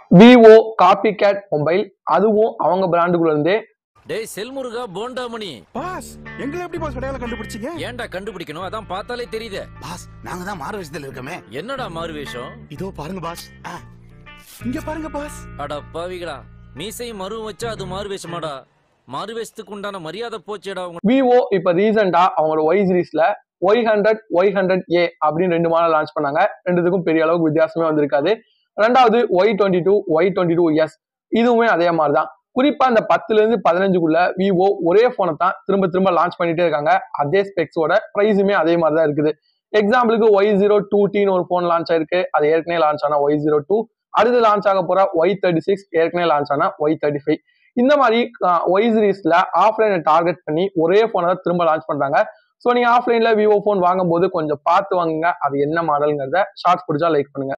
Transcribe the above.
Vivo copy gate mobile அதுவும் அவங்க பிராண்டுக்குள்ள இருந்தே டேய் செல்முருகா போண்டாமணி பாஸ் எங்களை எப்படி பாஸ் அடையாளம் கண்டுபிடிச்சீங்க ஏன்டா கண்டுபிடிக்கணும் அதான் பார்த்தாலே தெரியுதே பாஸ் நாங்க தான் மாறு விஷயத்துல இருக்கோமே என்னடா மாறு வேஷம் இதோ பாருங்க பாஸ் ஆ, இங்க பாருங்க பாஸ் அட பாவிகளா மீசையும் மருவும் வச்சா அது மாறு வேஷமாடா மாறு வேஷத்துக்கு உண்டான மரியாதை போச்சேடா உங்க விவோ இப்ப ரீசெண்டா அவங்களோட ஒய் சீரீஸ்ல Y hundred Y hundred A அப்படின்னு ரெண்டு மாடல் லான்ச் பண்ணாங்க ரெண்டுத்துக்கும் பெரிய அளவுக்கு வித்தியாசமே வந்திருக்காது ரெண்டாவது Y twenty two Y twenty two S இதுவுமே அதே மாதிரி தான் குறிப்பா இந்த பத்துல இருந்து பதினஞ்சுக்குள்ள விவோ ஒரே போனை தான் திரும்ப திரும்ப லான்ச் பண்ணிட்டே இருக்காங்க அதே ஸ்பெக்ஸோட ப்ரைஸுமே அதே மாதிரி தான் இருக்குது எக்ஸாம்பிளுக்கு ஒய் ஜீரோ டூ டின்னு ஒரு போன் லான்ச் ஆயிருக்கு அது ஏற்கனவே லான்ச் ஆனா ஒய் ஜீரோ டூ அடுத்து லான்ச் ஆக போற ஒய் தேர்ட்டி சிக்ஸ் ஏற்கனவே லான்ச் ஆனா ஒய் தேர்ட்டி ஃபைவ் இந்த மாதிரி ஒய் சீரீஸ்ல ஆஃப்லைனை டார்கெட் பண்ணி ஒரே போனை தான் திரும்ப லான்ச் பண்றாங்க ஸோ நீங்க ஆஃப்லைன்ல விவோ ஃபோன் வாங்கும்போது கொஞ்சம் பார்த்து வாங்குங்க அது என்ன மாடல்ங்கிறத ஷார்ட்ஸ் பிடிச்சா லைக் பண்ணுங்க